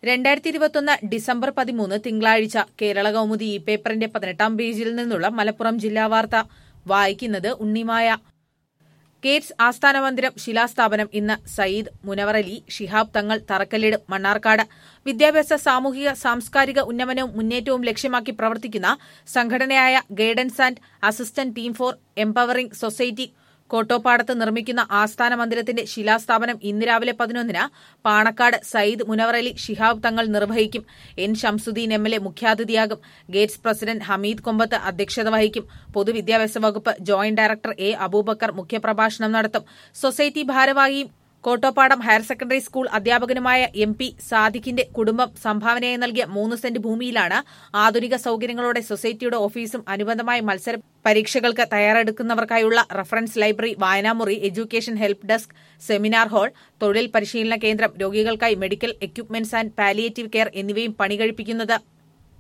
രണ്ടായിരത്തി ഇരുപത്തൊന്ന് ഡിസംബർ പതിമൂന്ന് തിങ്കളാഴ്ച കേരള കൗമുദി ഈ പേപ്പറിന്റെ പതിനെട്ടാം പേജിൽ നിന്നുള്ള മലപ്പുറം ജില്ലാ വാർത്ത വായിക്കുന്നത് ഉണ്ണിമായ കേറ്റ്സ് ആസ്ഥാന മന്ദിരം ശിലാസ്ഥാപനം ഇന്ന് സയ്യിദ് മുനവറലി ഷിഹാബ് തങ്ങൾ തറക്കല്ലിടും മണ്ണാർക്കാട് വിദ്യാഭ്യാസ സാമൂഹിക സാംസ്കാരിക ഉന്നമനവും മുന്നേറ്റവും ലക്ഷ്യമാക്കി പ്രവർത്തിക്കുന്ന സംഘടനയായ guidance and assistant team for empowering society കോട്ടോപ്പാടത്ത് നിർമ്മിക്കുന്ന ആസ്ഥാന മന്ദിരത്തിന്റെ ശിലാസ്ഥാപനം ഇന്ന് രാവിലെ പതിനൊന്നിന് പാണക്കാട് സയ്യിദ് മുനവറലി ഷിഹാബ് തങ്ങൾ നിർവഹിക്കും N Shamsuddeen M L A മുഖ്യാതിഥിയാകും ഗേറ്റ്സ് പ്രസിഡന്റ് ഹമീദ് കൊമ്പത്ത് അധ്യക്ഷത വഹിക്കും പൊതുവിദ്യാഭ്യാസ വകുപ്പ് ജോയിന്റ് ഡയറക്ടർ എ അബൂബക്കർ മുഖ്യപ്രഭാഷണം നടത്തും സൊസൈറ്റി ഭാരവാഹിയും കോട്ടോപ്പാടം ഹയർ സെക്കൻഡറി സ്കൂൾ അധ്യാപകനുമായ എം പി സാദിഖിന്റെ കുടുംബം സംഭാവനയായി നൽകിയ മൂന്ന് സെന്റ് ഭൂമിയിലാണ് ആധുനിക സൌകര്യങ്ങളോടെ സൊസൈറ്റിയുടെ ഓഫീസും അനുബന്ധമായ മത്സര പരീക്ഷകൾക്ക് തയ്യാറെടുക്കുന്നവർക്കായുള്ള റഫറൻസ് ലൈബ്രറി വായനാമുറി education help desk seminar hall തൊഴിൽ പരിശീലന കേന്ദ്രം രോഗികൾക്കായി medical equipments and palliative care എന്നിവയും പണി കഴിപ്പിക്കുന്നത്